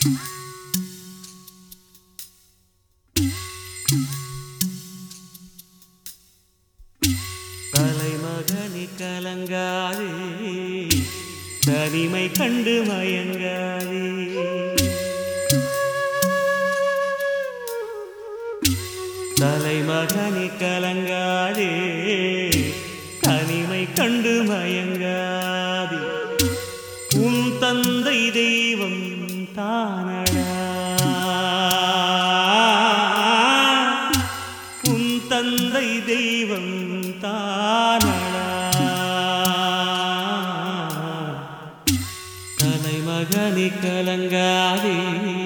தலைமகனி கலங்காதே தனிமை கண்டு மயங்காதே தலைமகனி கலங்காதே தனிமை கண்டு மயங்காதே உன் தந்தை தெய்வம் தானடா உன் தந்தை தெய்வம் தானடா தலைமகனி கலங்காதே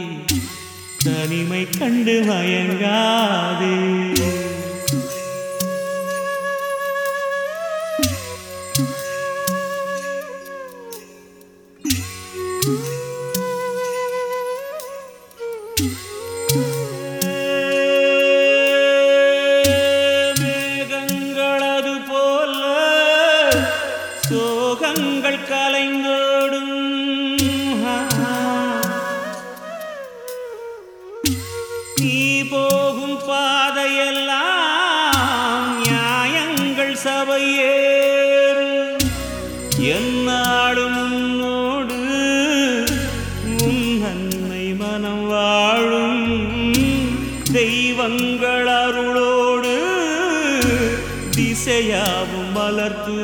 தனிமை கண்டு மயங்காதே மேகங்களது போல சோகங்கள் கலைந்தோடும் நீ போகும் பாதையெல்லாம் நியாயங்கள் சபையேறு என்னாடும் உன்னோடு உன் அன்னை மனம் வாழும் தெய்வங்கள் அருளோடு திசையாவும் மலர்த்து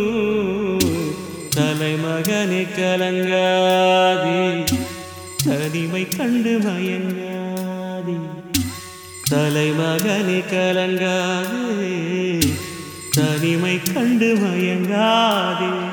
தலைமகனை கலங்காதே தனிமை கண்டு மயங்காதே தலைமகனை கலங்காதே தனிமை கண்டு மயங்காதே